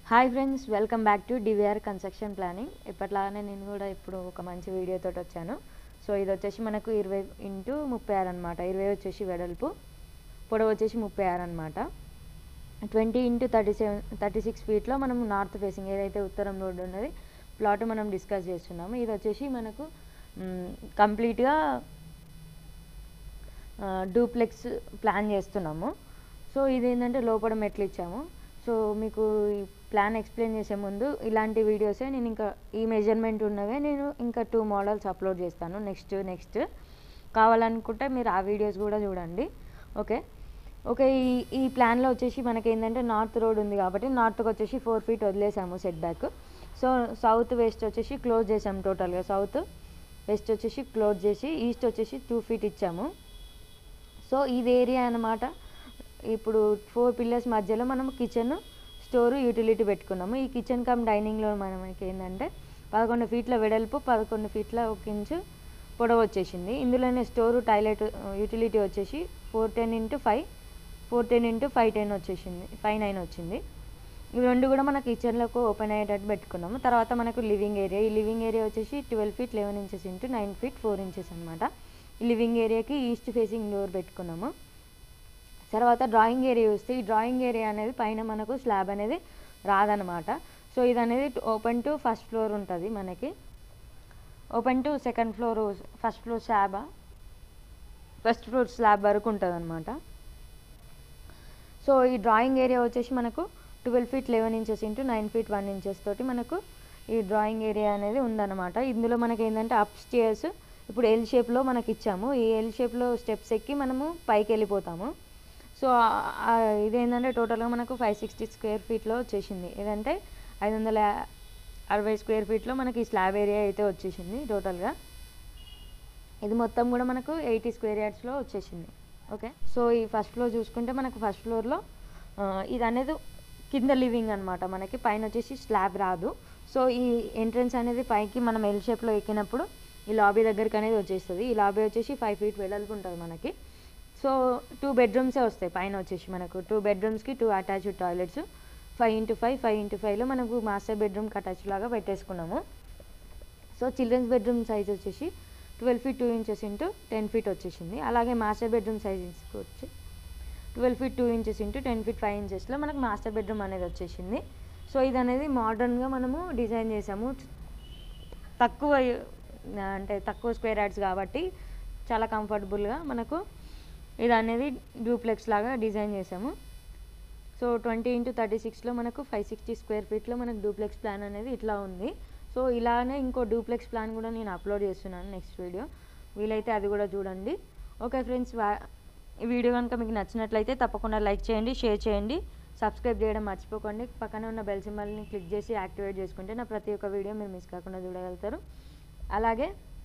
hi friends welcome back to DVR construction planning ఇప్పట్లాగానే నేను కూడా ఇప్పుడు ఒక మంచి వీడియోతో వచ్చాను సో ఇది వచ్చేసి మనకు ఇరవై ఇంటూ ముప్పై ఆరు అనమాట ఇరవై వచ్చేసి వెడల్పు పొడవు వచ్చేసి ముప్పై ఆరు అనమాట twenty into thirty seven thirty six ఫీట్లో మనం నార్త్ ఫేసింగ్ ఏదైతే ఉత్తరం రోడ్డు ఉన్నది ప్లాట్ మనం డిస్కస్ చేస్తున్నాము ఇది వచ్చేసి మనకు కంప్లీట్గా డూప్లెక్స్ ప్లాన్ చేస్తున్నాము సో ఇది ఏంటంటే లోపల మెట్లు ఇచ్చాము సో మీకు ఈ ప్లాన్ ఎక్స్ప్లెయిన్ చేసే ముందు ఇలాంటి వీడియోసే నేను ఇంకా ఈ మెజర్మెంట్ ఉన్నవే నేను ఇంకా టూ మోడల్స్ అప్లోడ్ చేస్తాను నెక్స్ట్ నెక్స్ట్ కావాలనుకుంటే మీరు ఆ వీడియోస్ కూడా చూడండి ఓకే ఓకే ఈ ఈ ప్లాన్లో వచ్చేసి మనకి ఏంటంటే నార్త్ రోడ్ ఉంది కాబట్టి నార్త్కి వచ్చేసి ఫోర్ ఫీట్ వదిలేసాము set back so south west వచ్చేసి క్లోజ్ చేసాము టోటల్గా సౌత్ వెస్ట్ వచ్చేసి క్లోజ్ చేసి ఈస్ట్ వచ్చేసి టూ ఫీట్ ఇచ్చాము సో ఇది ఏరియా అనమాట ఇప్పుడు ఫోర్ పిల్లర్స్ మధ్యలో మనం కిచెన్ స్టోరు యూటిలిటీ పెట్టుకున్నాము ఈ కిచెన్ కమ్ డైనింగ్లో మనకి ఏంటంటే పదకొండు ఫీట్ల వెడల్పు పదకొండు ఫీట్ల ఒక ఇంచు పొడవు వచ్చేసింది ఇందులోనే స్టోరు టాయిలెట్ యూటిలిటీ వచ్చేసి four ten into five four ten into five ten వచ్చేసింది ఫైవ్ నైన్ వచ్చింది ఇవి రెండు కూడా మన కిచెన్లోకి ఓపెన్ అయ్యేటట్టు పెట్టుకున్నాము తర్వాత మనకు లివింగ్ ఏరియా ఈ లివింగ్ ఏరియా వచ్చేసి twelve feet eleven inches into nine feet four inches అనమాట ఈ లివింగ్ ఏరియాకి ఈస్ట్ ఫేసింగ్ డోర్ పెట్టుకున్నాము తర్వాత డ్రాయింగ్ ఏరియా చూస్తే ఈ డ్రాయింగ్ ఏరియా అనేది పైన మనకు స్లాబ్ అనేది రాదనమాట సో ఇది అనేది ఓపెన్ టు ఫస్ట్ ఫ్లోర్ ఉంటుంది మనకి open to second floor first floor స్లాబా ఫస్ట్ ఫ్లోర్ స్లాబ్ వరకు ఉంటుంది అనమాట సో ఈ డ్రాయింగ్ ఏరియా వచ్చేసి మనకు twelve feet eleven inches into nine feet one inches తోటి మనకు ఈ డ్రాయింగ్ ఏరియా అనేది ఉందన్నమాట ఇందులో మనకి ఏంటంటే అప్ స్టేర్స్ ఇప్పుడు ఎల్ షేప్లో మనకి ఇచ్చాము ఈ ఎల్ షేప్లో స్టెప్స్ ఎక్కి మనము పైకి వెళ్ళిపోతాము సో ఇదేంటంటే టోటల్గా మనకు ఫైవ్ సిక్స్టీ స్క్వేర్ ఫీట్లో వచ్చేసింది ఏదంటే ఐదు వందల అరవై స్క్వేర్ ఫీట్లో మనకి స్లాబ్ ఏరియా అయితే వచ్చేసింది టోటల్గా ఇది మొత్తం కూడా మనకు ఎయిటీ స్క్వేర్ యార్డ్స్లో వచ్చేసింది ఓకే సో ఈ ఫస్ట్ ఫ్లోర్ చూసుకుంటే మనకు ఫస్ట్ ఫ్లోర్లో ఇది అనేది కింద లివింగ్ అనమాట మనకి పైన వచ్చేసి స్లాబ్ రాదు సో ఈ ఎంట్రన్స్ అనేది పైకి మనం ఎల్ షేప్లో ఎక్కినప్పుడు ఈ లాబీ దగ్గరికి అనేది వచ్చేస్తుంది ఈ లాబీ వచ్చేసి ఫైవ్ ఫీట్ వెడల్పు ఉంటుంది మనకి సో టూ బెడ్రూమ్సే వస్తాయి పైన వచ్చేసి మనకు టూ బెడ్రూమ్స్కి two attached toilets five into five five into ఫైవ్లో మనకు మాస్టర్ బెడ్రూమ్కి అటాచ్ లాగా పెట్టేసుకున్నాము సో చిల్డ్రన్స్ బెడ్రూమ్ సైజ్ వచ్చేసి twelve feet two inches into ten feet వచ్చేసింది అలాగే మాస్టర్ బెడ్రూమ్ సైజ్ వచ్చి twelve feet two inches into ten feet five ఇంచెస్లో మనకు మాస్టర్ బెడ్రూమ్ అనేది వచ్చేసింది సో ఇది అనేది మోడర్న్గా మనము డిజైన్ చేసాము తక్కువ అంటే తక్కువ స్క్వేర్ యార్డ్స్ కాబట్టి చాలా కంఫర్టబుల్గా మనకు ఇది అనేది డూప్లెక్స్ లాగా డిజైన్ చేసాము సో ట్వంటీ ఇంటూ థర్టీ సిక్స్లో మనకు ఫైవ్ సిక్స్టీ స్క్వేర్ ఫీట్లో మనకు డూప్లెక్స్ ప్లాన్ అనేది ఇట్లా ఉంది సో ఇలానే ఇంకో డూప్లెక్స్ ప్లాన్ కూడా నేను అప్లోడ్ చేస్తున్నాను నెక్స్ట్ వీడియో వీలైతే అది కూడా చూడండి ఓకే ఫ్రెండ్స్ ఈ వీడియో కనుక మీకు నచ్చినట్లయితే తప్పకుండా లైక్ చేయండి షేర్ చేయండి సబ్స్క్రైబ్ చేయడం మర్చిపోకండి పక్కన ఉన్న బెల్ సింబల్ని క్లిక్ చేసి యాక్టివేట్ చేసుకుంటే నా ప్రతి ఒక్క వీడియో మీరు మిస్ కాకుండా చూడగలుగుతారు అలాగే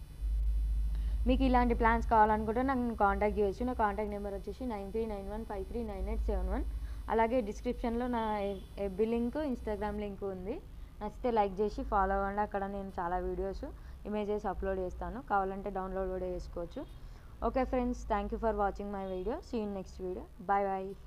మీకు ఇలాంటి ప్లాన్స్ కావాలనుకుంటే నాకు కాంటాక్ట్ చేయొచ్చు నా కాంటాక్ట్ నెంబర్ వచ్చేసి nine three nine one five three nine eight seven one అలాగే డిస్క్రిప్షన్లో నా ఎఫ్బి లింక్ ఇన్స్టాగ్రామ్ లింక్ ఉంది నచ్చితే లైక్ చేసి ఫాలో అవ్వండి అక్కడ నేను చాలా వీడియోస్ ఇమేజెస్ అప్లోడ్ చేస్తాను కావాలంటే డౌన్లోడ్ కూడా చేసుకోవచ్చు okay friends thank you for watching my video see in next video bye bye